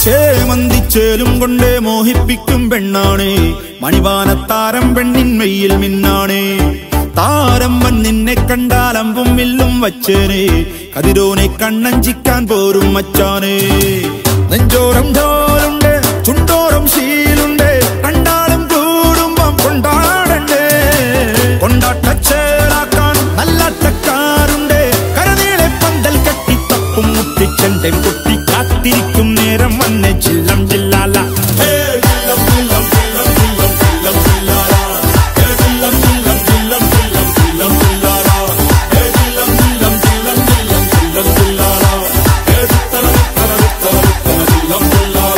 ചേമന്തിച്ചേലും കൊണ്ടേ മോഹിപ്പിക്കും പെണ്ണാണേ മണിവാനത്താരം പെണ്ണിൻ മെയ്യിൽ മിന്നാണേ താരം വൻ നിന്നെ കണ്ടാൽ അമ്പും വില്ലും വച്ചേനെ കതിരോനെ കണ്ണഞ്ചിക്കാൻ പോരും മച്ചാനേ നെഞ്ചോരം ഢോലുണ്ട് ചുണ്ടോരം ശീലുണ്ട് കണ്ടാലും കൂടുമ്പം കൊണ്ടാടണ്ടേ കൊണ്ടാട്ടച്ചേലാക്കാൻ നല്ലാട്ടക്കാരുണ്ട് കരനീളെ പന്തൽ കെട്ടി തപ്പും മുട്ടിച്ചെണ്ടൻ കുട്ടി കാത്തിരിക്കും നേരം വന്നെ ചില്ലം ജില്ലാല ഹേ, ചില്ലം, ചില്ലം, ചില്ലം, ചില്ലം, ചില്ലം, ചില്ലാല. ഹേ, ചില്ലം, ചില്ലം, ചില്ലം, ചില്ലം, ചില്ലം, ചില്ലാല. ഹേ, ചില്ലം, ചില്ലം, ചില്ലം, ചില്ലം, ചില്ലം, ചില്ലാല. ഹേ, ചിത്തല, ചിത്തല, ചിത്തല, ചിത്തല, ചില്ലം, ചില്ലാല.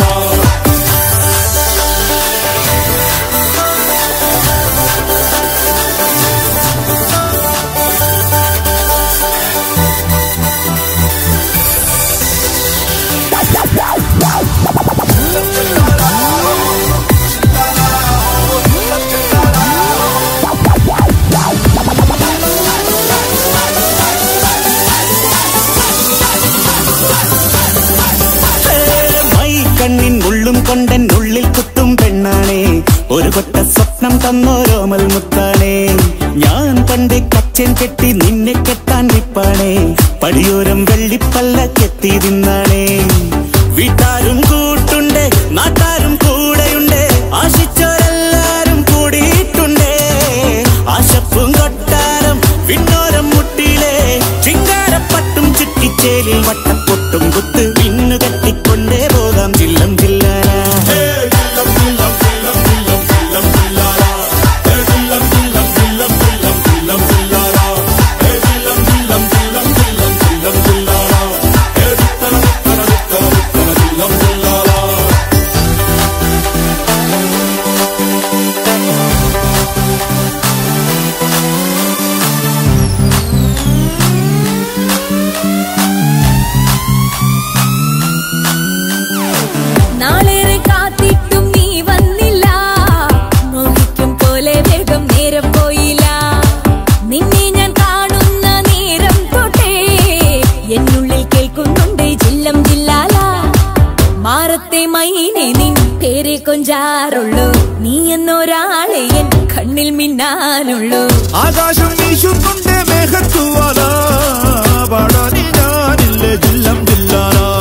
മൈ കണ്ണിൻ ഉള്ളും കൊണ്ടൻ ഉള്ളിൽ കുത്തും പെണ്ണാണേ ഒരു കൊട്ട സ്വപ്നം തന്നോരോമൽ മുത്താണേ ഞാൻ പണ്ട് കച്ചൻ കെട്ടി നിന്നെ കെട്ടാൻ നിപ്പാണേ പടിയോരം വെള്ളിപ്പല്ല കെത്തി തിന്നാണേ വീട്ടാരും കൂട്ടുണ്ട് നാട്ടാരും കൂടെയുണ്ട് ആശിച്ചോരെല്ലാരും കൂടിയിട്ടുണ്ടേ ആശപ്പും കൊട്ടാരം വിണ്ണോരം മുട്ടിയിലെ ചിങ്കാരപ്പട്ടും ചുറ്റിച്ചേലിൽ വട്ടപ്പൊട്ടും കുത്ത് പിന്നു കെട്ടിക്കൊണ്ടേ പോകാം ചില്ലം ചില്ലാര നാളേറെ കാത്തിട്ടും നീ വന്നില്ല മോഹിക്കും പോലെ വേഗം നേരം പോയില്ല നിന്നെ ഞാൻ കാണുന്ന നേരം തൊട്ടേ എന്നുള്ളിൽ കേൾക്കുന്നുണ്ട് ജില്ലം ജില്ലാല മാറത്തെ മൈനെ നിൻ പേരെ കൊഞ്ചാറുള്ളൂ നീ എന്നൊരാളെ എൻ കണ്ണിൽ മിന്നാനുള്ളൂ ആകാശം വീശുന്നുണ്ട് മേഘത്തുവാല പാടാനി ഞാനില്ലേ ജില്ലം ജില്ലാല